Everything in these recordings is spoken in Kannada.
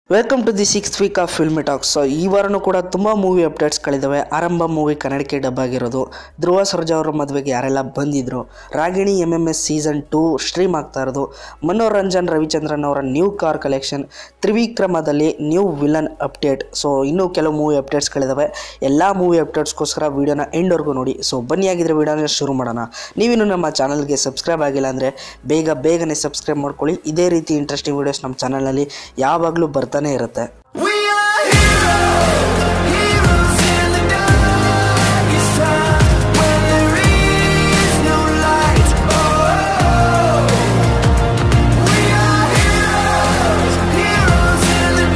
Welcome to the six week of filmy talks so ಈ ವಾರನೂ ಕೂಡ ತುಂಬ ಮೂವಿ ಅಪ್ಡೇಟ್ಸ್ಗಳಿದ್ದಾವೆ ಆರಂಭ ಮೂವಿ ಕನ್ನಡಕ್ಕೆ ಡಬ್ ಆಗಿರೋದು ಧ್ರುವ ಸರ್ಜಾ ಅವರ ಮದುವೆಗೆ ಯಾರೆಲ್ಲ ಬಂದಿದ್ರು Ragini M M S season two stream ಆಗ್ತಾ ಇರೋದು ಮನೋರಂಜನ್ ರವಿಚಂದ್ರನ್ ಅವರ ನ್ಯೂ ಕಾರ್ ಕಲೆಕ್ಷನ್ ತ್ರಿವಿಕ್ರಮದಲ್ಲಿ ನ್ಯೂ ವಿಲನ್ ಅಪ್ಡೇಟ್ ಸೊ ಇನ್ನೂ ಕೆಲವು ಮೂವಿ ಅಪ್ಡೇಟ್ಸ್ಗಳಿದ್ದಾವೆ ಎಲ್ಲ ಮೂವಿ ಅಪ್ಡೇಟ್ಸ್ಗೋಸ್ಕರ ವೀಡಿಯೋನ ಎಂಡ್ವರೆಗೂ ನೋಡಿ ಸೊ ಬನ್ನಿ ಆಗಿದ್ರೆ ವೀಡಿಯೋನ ಶುರು ಮಾಡೋಣ ನೀವಿನ್ನು ನಮ್ಮ ಚಾನಲ್ಗೆ ಸಬ್ಸ್ಕ್ರೈಬ್ ಆಗಿಲ್ಲ ಅಂದರೆ ಬೇಗ ಬೇಗನೆ ಸಬ್ಸ್ಕ್ರೈಬ್ ಮಾಡ್ಕೊಳ್ಳಿ ಇದೇ ರೀತಿ ಇಂಟ್ರೆಸ್ಟಿಂಗ್ ವೀಡಿಯೋಸ್ ನಮ್ಮ ಚಾನಲಲ್ಲಿ ಯಾವಾಗಲೂ ಬರ್ತಾನೆ ಇರುತ್ತೆ We are heroes, heroes in the darkest time when there is no light. Oh, we are heroes, heroes in the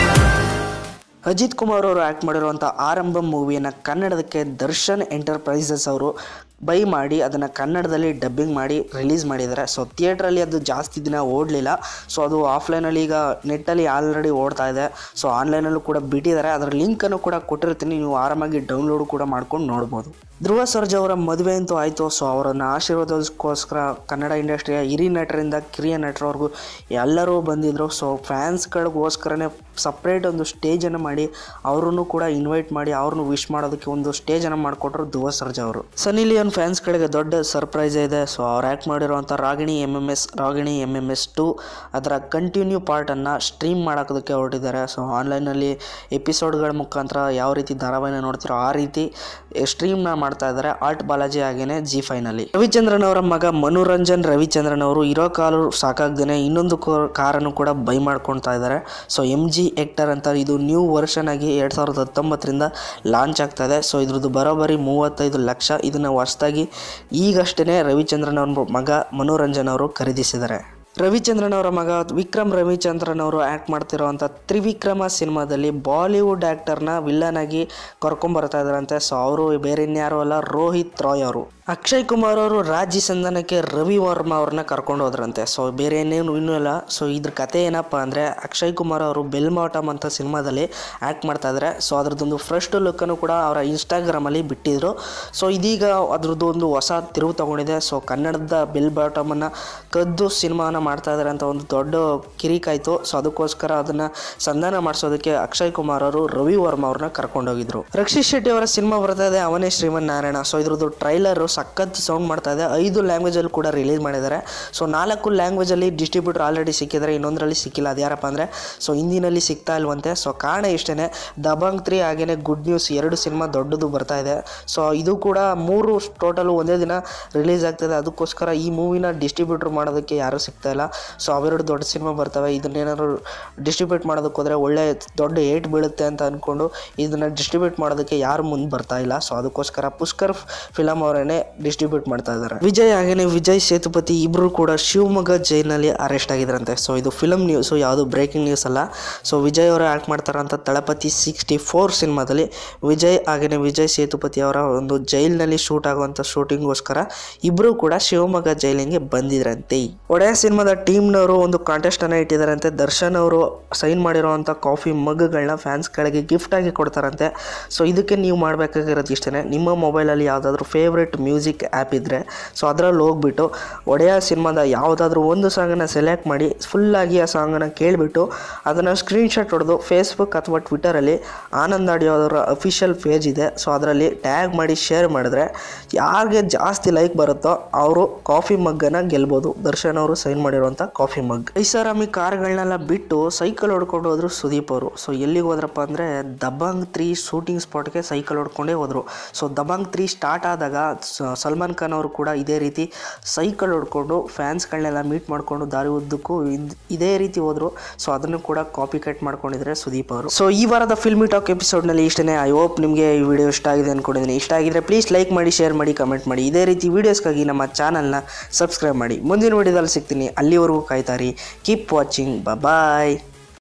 dark. Ajit Kumar ಅವರು ಆ್ಯಕ್ಟ್ ಮಾಡಿರುವಂಥ ಆರಂಭ ಮೂವಿಯನ್ನು ಕನ್ನಡದಕ್ಕೆ ದರ್ಶನ್ ಎಂಟರ್ಪ್ರೈಸಸ್ ಅವರು ಬೈ ಮಾಡಿ ಅದನ್ನು ಕನ್ನಡದಲ್ಲಿ ಡಬ್ಬಿಂಗ್ ಮಾಡಿ ರಿಲೀಸ್ ಮಾಡಿದ್ದಾರೆ ಸೊ ಥಿಯೇಟ್ರಲ್ಲಿ ಅದು ಜಾಸ್ತಿ ದಿನ ಓಡಲಿಲ್ಲ ಸೊ ಅದು ಆಫ್ಲೈನಲ್ಲಿ ಈಗ ನೆಟ್ಟಲ್ಲಿ ಆಲ್ರೆಡಿ ಓಡ್ತಾ ಇದೆ ಸೊ ಆನ್ಲೈನಲ್ಲೂ ಕೂಡ ಬಿಟ್ಟಿದ್ದಾರೆ ಅದರ ಲಿಂಕನ್ನು ಕೂಡ ಕೊಟ್ಟಿರ್ತೀನಿ ನೀವು ಆರಾಮಾಗಿ ಡೌನ್ಲೋಡ್ ಕೂಡ ಮಾಡ್ಕೊಂಡು ನೋಡ್ಬೋದು ಧ್ರುವ ಸರ್ಜಾ ಅವರ ಮದುವೆ ಅಂತೂ ಆಯಿತು ಸೊ ಅವರನ್ನು ಆಶೀರ್ವಾದಕ್ಕೋಸ್ಕರ ಕನ್ನಡ ಇಂಡಸ್ಟ್ರಿಯ ಹಿರಿಯ ನಟರಿಂದ ಕಿರಿಯ ನಟರವರೆಗೂ ಎಲ್ಲರೂ ಬಂದಿದ್ದರು ಸೊ ಫ್ಯಾನ್ಸ್ಗಳಿಗೋಸ್ಕರನೇ ಸಪ್ರೇಟ್ ಒಂದು ಸ್ಟೇಜನ್ನು ಮಾಡಿ ಅವರನ್ನು ಕೂಡ ಇನ್ವೈಟ್ ಮಾಡಿ ಅವ್ರನ್ನು ವಿಶ್ ಮಾಡೋದಕ್ಕೆ ಒಂದು ಸ್ಟೇಜನ್ನು ಮಾಡಿಕೊಟ್ರು ಧ್ರುವ ಸರ್ಜಾ ಅವರು ಸನಿ ಲಿಯೋನ್ ಫ್ಯಾನ್ಸ್ಗಳಿಗೆ ದೊಡ್ಡ ಸರ್ಪ್ರೈಸ್ ಇದೆ ಸೊ ಅವ್ರು ಆ್ಯಕ್ಟ್ ಮಾಡಿರುವಂಥ Ragini M M S Ragini M M S to ಅದರ ಕಂಟಿನ್ಯೂ ಪಾರ್ಟನ್ನು ಸ್ಟ್ರೀಮ್ ಮಾಡೋದಕ್ಕೆ ಹೊರಟಿದ್ದಾರೆ ಸೊ ಆನ್ಲೈನಲ್ಲಿ ಎಪಿಸೋಡ್ಗಳ ಮುಖಾಂತರ ಯಾವ ರೀತಿ ಧಾರಾವಾಹಿನ ನೋಡ್ತಿರೋ ಆ ರೀತಿ ಸ್ಟ್ರೀಮ್ನ ಮಾಡ್ತಾ ಇದ್ದಾರೆ ಆರ್ಟ್ ಬಾಲಾಜಿ ಹಾಗೇನೆ ಜಿ ಫೈನಲ್ಲಿ ರವಿಚಂದ್ರನ್ ಅವರ ಮಗ ಮನೋರಂಜನ್ ರವಿಚಂದ್ರನ್ ಅವರು ಇರೋ ಕಾಲು ಸಾಕಾಗ್ದೇನೆ ಇನ್ನೊಂದು ಕೋ- ಕಾರನ್ನು ಕೂಡ ಬೈ ಮಾಡ್ಕೊಳ್ತಾ ಇದ್ದಾರೆ ಸೊ ಎಮ್ ಜಿ ಎಕ್ಟರ್ ಅಂತ ಇದು ನ್ಯೂ ವರ್ಷನ್ ಆಗಿ ಎರಡು ಸಾವಿರದ ಹತ್ತೊಂಬತ್ತರಿಂದ ಲಾಂಚ್ ಆಗ್ತಾ ಇದೆ ಸೊ ಇದ್ರದ್ದು ಬರೋಬ್ಬರಿ ಮೂವತ್ತೈದು ಲಕ್ಷ ಇದನ್ನು ಹೊಸದಾಗಿ ಈಗಷ್ಟೇ ರವಿಚಂದ್ರನ್ ಅವ್ರ ಮಗ ಮನೋರಂಜನ್ ಅವರು ಖರೀದಿಸಿದ್ದಾರೆ ರವಿಚಂದ್ರನ್ ಅವರ ಮಗ ವಿಕ್ರಮ್ ರವಿಚಂದ್ರನ್ ಅವರು ಆ್ಯಕ್ಟ್ ಮಾಡ್ತಿರೋವಂಥ ತ್ರಿವಿಕ್ರಮ ಸಿನಿಮಾದಲ್ಲಿ ಬಾಲಿವುಡ್ ಆ್ಯಕ್ಟರ್ನ ವಿಲ್ಲನ್ ಆಗಿ ಕರ್ಕೊಂಬರ್ತಾ ಇದ್ದಾರಂತೆ ಸೊ ಅವರು ಬೇರೆ ಇನ್ಯಾರು ಅಲ್ಲ ರೋಹಿತ್ ರಾಯ್ ಅವರು ಅಕ್ಷಯ್ ಕುಮಾರ್ ಅವರು ರಾಜ್ಯ ಸಂಧಾನಕ್ಕೆ ರವಿ ವರ್ಮ ಅವ್ರನ್ನ ಕರ್ಕೊಂಡು ಹೋದ್ರಂತೆ ಸೊ ಬೇರೆ ಏನೇನು ಇನ್ನೂ ಇಲ್ಲ ಸೊ ಇದ್ರ ಕತೆ ಏನಪ್ಪ ಅಂದರೆ ಅಕ್ಷಯ್ ಕುಮಾರ್ ಅವರು ಬೆಲ್ ಬಾಟಮ್ ಅಂತ ಸಿನಿಮಾದಲ್ಲಿ ಆ್ಯಕ್ಟ್ ಮಾಡ್ತಾ ಇದ್ದಾರೆ ಸೊ ಅದ್ರದ್ದೊಂದು ಫಸ್ಟ್ ಲುಕ್ಕನ್ನು ಕೂಡ ಅವರ ಇನ್ಸ್ಟಾಗ್ರಾಮಲ್ಲಿ ಬಿಟ್ಟಿದ್ರು ಸೊ ಇದೀಗ ಅದ್ರದ್ದು ಒಂದು ಹೊಸ ತಿರುವು ತಗೊಂಡಿದೆ ಸೊ ಕನ್ನಡದ ಬೆಲ್ ಬಾಟಮನ್ನು ಕದ್ದು ಸಿನಿಮಾನ ಮಾಡ್ತಾ ಇದ್ದಾರೆ ಅಂತ ಒಂದು ದೊಡ್ಡ ಕಿರಿಕಾಯ್ತು ಸೊ ಅದಕ್ಕೋಸ್ಕರ ಅದನ್ನು ಸಂಧಾನ ಮಾಡಿಸೋದಕ್ಕೆ ಅಕ್ಷಯ್ ಕುಮಾರ್ ಅವರು ರವಿ ವರ್ಮ ಅವ್ರನ್ನ ಕರ್ಕೊಂಡೋಗಿದ್ರು ರಕ್ಷಿತ್ ಶೆಟ್ಟಿ ಅವರ ಸಿನಿಮಾ ಬರ್ತಾ ಇದೆ ಅವನೇ ಶ್ರೀಮನ್ ನಾರಾಯಣ ಸೊ ಇದ್ರದ್ದು ಟ್ರೈಲರು ಸಖತ್ ಸೌಂಡ್ ಮಾಡ್ತಾ ಇದೆ ಐದು ಲ್ಯಾಂಗ್ವೇಜಲ್ಲಿ ಕೂಡ ರಿಲೀಸ್ ಮಾಡಿದ್ದಾರೆ ಸೊ ನಾಲ್ಕು ಲ್ಯಾಂಗ್ವೇಜಲ್ಲಿ ಡಿಸ್ಟ್ರಿಬ್ಯೂಟರ್ ಆಲ್ರೆಡಿ ಸಿಕ್ಕಿದ್ದಾರೆ ಇನ್ನೊಂದರಲ್ಲಿ ಸಿಕ್ಕಿಲ್ಲ ಅದು ಯಾರಪ್ಪ ಅಂದರೆ ಸೊ ಹಿಂದಿನಲ್ಲಿ ಸಿಗ್ತಾ ಇಲ್ವಂತೆ ಸೊ ಕಾರಣ ಇಷ್ಟೇ ದಬಾಂಗ್ ತ್ರೀ ಹಾಗೇನೆ ಗುಡ್ ನ್ಯೂಸ್ ಎರಡು ಸಿನಿಮಾ ದೊಡ್ಡದು ಬರ್ತಾ ಇದೆ ಸೊ ಇದು ಕೂಡ ಮೂರು ಟೋಟಲು ಒಂದೇ ದಿನ ರಿಲೀಸ್ ಆಗ್ತದೆ ಅದಕ್ಕೋಸ್ಕರ ಈ ಮೂವಿನ ಡಿಸ್ಟ್ರಿಬ್ಯೂಟರ್ ಮಾಡೋದಕ್ಕೆ ಯಾರೂ ಸಿಗ್ತಾ ಇಲ್ಲ ಸೊ ಅವೆರಡು ದೊಡ್ಡ ಸಿನಿಮಾ ಬರ್ತವೆ ಇದನ್ನೇನಾದ್ರು ಡಿಸ್ಟ್ರಿಬ್ಯೂಟ್ ಮಾಡೋದಕ್ಕೆ ಹೋದರೆ ಒಳ್ಳೆ ದೊಡ್ಡ ಏಟ್ ಬೀಳುತ್ತೆ ಅಂತ ಅಂದ್ಕೊಂಡು ಇದನ್ನು ಡಿಸ್ಟ್ರಿಬ್ಯೂಟ್ ಮಾಡೋದಕ್ಕೆ ಯಾರು ಮುಂದೆ ಬರ್ತಾ ಇಲ್ಲ ಸೊ ಅದಕ್ಕೋಸ್ಕರ ಪುಷ್ಕರ್ ಫಿಲಮ್ ಅವರೇನೆ ಡಿಸ್ಟ್ರಿಬ್ಯೂಟ್ ಮಾಡ್ತಾ ಇದ್ದಾರೆ ವಿಜಯ್ ಹಾಗೇನೆ ವಿಜಯ್ ಸೇತುಪತಿ ಇಬ್ಬರು ಕೂಡ ಶಿವಮೊಗ್ಗ ಜೈಲಿನಲ್ಲಿ ಅರೆಸ್ಟ್ ಆಗಿದ್ರಂತೆ ಸೊ ಇದು ಫಿಲಮ್ ನ್ಯೂಸು ಯಾವುದು ಬ್ರೇಕಿಂಗ್ ನ್ಯೂಸ್ ಅಲ್ಲ ಸೊ ವಿಜಯ್ ಅವರು ಆ್ಯಕ್ಟ್ ಮಾಡ್ತಾರಂಥ ತಳಪತಿ ಸಿಕ್ಸ್ಟಿ ಫೋರ್ ಸಿನಿಮಾದಲ್ಲಿ ವಿಜಯ್ ಹಾಗೇನೆ ವಿಜಯ್ ಸೇತುಪತಿ ಅವರ ಒಂದು ಜೈಲಿನಲ್ಲಿ ಶೂಟ್ ಆಗುವಂಥ ಶೂಟಿಂಗ್ಗೋಸ್ಕರ ಇಬ್ಬರು ಕೂಡ ಶಿವಮೊಗ್ಗ ಜೈಲಿಗೆ ಬಂದಿದ್ರಂತೆ ಒಡೆಯ ಸಿನಿಮಾದ ಟೀಮ್ನವರು ಒಂದು ಕಾಂಟೆಸ್ಟನ್ನು ಇಟ್ಟಿದ್ದಾರಂತೆ ದರ್ಶನ್ ಅವರು ಸೈನ್ ಮಾಡಿರುವಂಥ ಕಾಫಿ ಮಗ್ಗಳನ್ನ ಫ್ಯಾನ್ಸ್ಗಳಿಗೆ ಗಿಫ್ಟ್ ಆಗಿ ಕೊಡ್ತಾರಂತೆ ಸೊ ಇದಕ್ಕೆ ನೀವು ಮಾಡಬೇಕಾಗಿರೋದು ಇಷ್ಟೇ ನಿಮ್ಮ ಮೊಬೈಲಲ್ಲಿ ಯಾವುದಾದ್ರೂ ಫೇವ್ರೆಟ್ ಮ್ಯೂಸಿಕ್ ಆ್ಯಪ್ ಇದ್ದರೆ ಸೊ ಅದರಲ್ಲಿ ಹೋಗ್ಬಿಟ್ಟು ಒಡೆಯ ಸಿನಿಮಾದ ಯಾವುದಾದ್ರೂ ಒಂದು ಸಾಂಗನ್ನು ಸೆಲೆಕ್ಟ್ ಮಾಡಿ ಫುಲ್ಲಾಗಿ ಆ ಸಾಂಗನ್ನು ಕೇಳಿಬಿಟ್ಟು ಅದನ್ನು ಸ್ಕ್ರೀನ್ಶಾಟ್ ಹೊಡೆದು ಫೇಸ್ಬುಕ್ ಅಥವಾ ಟ್ವಿಟರಲ್ಲಿ ಆನಂದ್ ಆಡಿಯೋ ಅವರ ಅಫಿಷಿಯಲ್ ಪೇಜ್ ಇದೆ ಸೊ ಅದರಲ್ಲಿ ಟ್ಯಾಗ್ ಮಾಡಿ ಶೇರ್ ಮಾಡಿದ್ರೆ ಯಾರಿಗೆ ಜಾಸ್ತಿ ಲೈಕ್ ಬರುತ್ತೋ ಅವರು ಕಾಫಿ ಮಗ್ಗನ್ನು ಗೆಲ್ಬೋದು ದರ್ಶನ್ ಅವರು ಸೈನ್ ಮಾಡಿರುವಂಥ ಕಾಫಿ ಮಗ್ ಐಷಾರಾಮಿ ಕಾರ್ಗಳನ್ನೆಲ್ಲ ಬಿಟ್ಟು ಸೈಕಲ್ ಹೊಡ್ಕೊಂಡು ಹೋದ್ರು ಸುದೀಪ್ ಅವರು ಸೊ ಎಲ್ಲಿಗೆ ಹೋದ್ರಪ್ಪ ಅಂದರೆ ದಬಾಂಗ್ ತ್ರೀ ಶೂಟಿಂಗ್ ಸ್ಪಾಟ್ಗೆ ಸೈಕಲ್ ಹೊಡ್ಕೊಂಡೇ ಹೋದರು ಸೊ ದಬಾಂಗ್ ತ್ರೀ ಸ್ಟಾರ್ಟ್ ಆದಾಗ ಸ- ಸಲ್ಮಾನ್ ಖಾನ್ ಅವರು ಕೂಡ ಇದೇ ರೀತಿ ಸೈಕಲ್ ಹೊಡ್ಕೊಂಡು ಫ್ಯಾನ್ಸ್ಗಳನ್ನೆಲ್ಲ ಮೀಟ್ ಮಾಡಿಕೊಂಡು ದಾರಿ ಉದ್ದಕ್ಕೂ ಇದ್- ಇದೇ ರೀತಿ ಹೋದರು ಸೊ ಅದನ್ನು ಕೂಡ ಕಾಪಿ ಕಟ್ ಮಾಡ್ಕೊಂಡಿದ್ದಾರೆ ಸುದೀಪ್ ಅವರು ಸೊ ಈ ವಾರದ ಫಿಲ್ಮಿ ಟಾಕ್ ಎಪಿಸೋಡ್ನಲ್ಲಿ ಇಷ್ಟೇ ಐ ಹೋಪ್ ನಿಮಗೆ ಈ ವಿಡಿಯೋ ಇಷ್ಟ ಆಗಿದೆ ಅಂದ್ಕೊಂಡಿದ್ದೀನಿ ಇಷ್ಟ ಆಗಿದ್ರೆ ಪ್ಲೀಸ್ ಲೈಕ್ ಮಾಡಿ ಶೇರ್ ಮಾಡಿ ಕಮೆಂಟ್ ಮಾಡಿ ಇದೇ ರೀತಿ ವೀಡಿಯೋಸ್ಗಾಗಿ ನಮ್ಮ ಚಾನಲ್ನ ಸಬ್ಸ್ಕ್ರೈಬ್ ಮಾಡಿ ಮುಂದಿನ ವಿಡಿಯೋದಲ್ಲಿ ಸಿಗ್ತೀನಿ ಅಲ್ಲಿವರೆಗೂ ಕಾಯ್ತಾರಿ ಕೀಪ್ ವಾಚಿಂಗ್ ಬಾಯ್